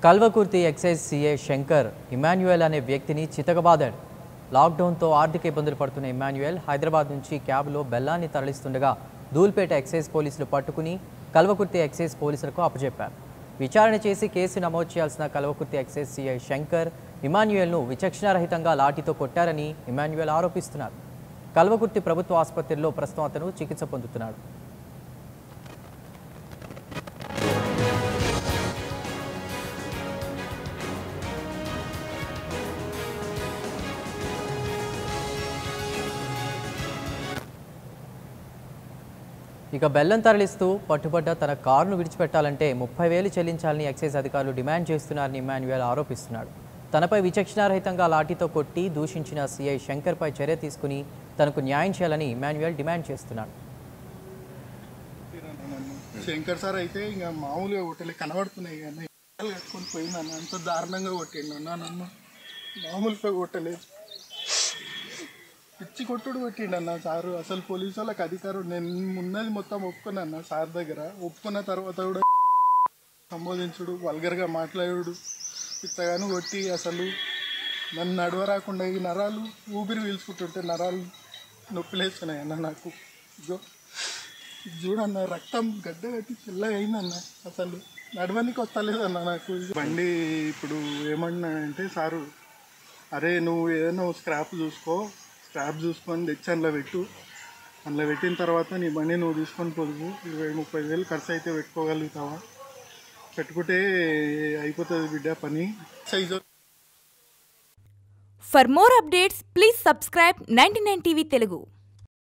Kalwakurthy excise CA Shankar Emmanuel అనే వ్యక్తిని చితకబాదాడు లాక్డౌన్తో ఆర్థిక ఇబ్బందులు పడుతున్న ఇమాన్యుయల్ హైదరాబాద్ నుంచి క్యాబ్లో బెల్లాన్ని తరలిస్తుండగా ధూల్పేట ఎక్సైజ్ పోలీసులు పట్టుకుని కల్వకుర్తి ఎక్సైజ్ పోలీసులకు అప్పచెప్పారు విచారణ చేసి కేసు నమోదు చేయాల్సిన కల్వకుర్తి ఎక్సైజ్ సీఐ శంకర్ ఇమాన్యుయల్ను విచక్షణారహితంగా లాఠీతో కొట్టారని ఇమాన్యుయల్ ఆరోపిస్తున్నారు కల్వకుర్తి ప్రభుత్వ ఆసుపత్రిలో ప్రస్తుతం అతను చికిత్స పొందుతున్నాడు ఇక బెల్లం తరలిస్తూ పట్టుబడ్డ తన కారును విడిచిపెట్టాలంటే ముప్పై వేలు చెల్లించాలని ఎక్సైజ్ అధికారులు డిమాండ్ చేస్తున్నారని ఇమాన్యుయల్ ఆరోపిస్తున్నాడు తనపై విచక్షణారహితంగా లాఠీతో కొట్టి దూషించిన సీఐ శంకర్పై చర్య తీసుకుని తనకు న్యాయం చేయాలని ఇమాన్యుయల్ డిమాండ్ చేస్తున్నాడు శంకర్ సార్ అయితే ఇంకా మామూలుగా కొట్టలే కనబడుతున్నాయి కానీ కాలు కట్టుకొని పోయిందన్న అంత దారుణంగా కొట్టిండు అన్న నన్ను మామూలుగా కొట్టలేదు పిచ్చి కొట్టుడు కొట్టిండు అన్న సారు అసలు పోలీసు వాళ్ళకి అధికారం నేను ఉన్నది మొత్తం ఒప్పుకున్నాను సార్ దగ్గర ఒప్పుకున్న తర్వాత కూడా సంబోధించుడు వల్గర్గా మాట్లాడుడు ఇంతగాను కొట్టి అసలు నన్ను నడవరాకుండా ఈ నరాలు ఊపిరి పీల్చుకుంటుంటే నరాలు నొప్పిలేస్తున్నాయి అన్న నాకు ఇగో ఇది చూడన్న రక్తం గడ్డ కట్టి తెల్లగా అయిందన్న అసలు నడవనికి వస్తలేదన్న నాకు బండి ఇప్పుడు ఏమన్నా అంటే సారు అరే నువ్వు ఏదైనా స్క్రాప్ చూసుకో స్క్రాప్ చూసుకొని తెచ్చి అందులో పెట్టు అందులో పెట్టిన తర్వాత నీ బండి నువ్వు తీసుకొని పొదుపు ఇరవై ముప్పై వేలు ఖర్చు అయితే పెట్టుకోగలుగుతావా పెట్టుకుంటే అయిపోతుంది బిడ్డ పని size For more updates, please subscribe 99 TV Telugu.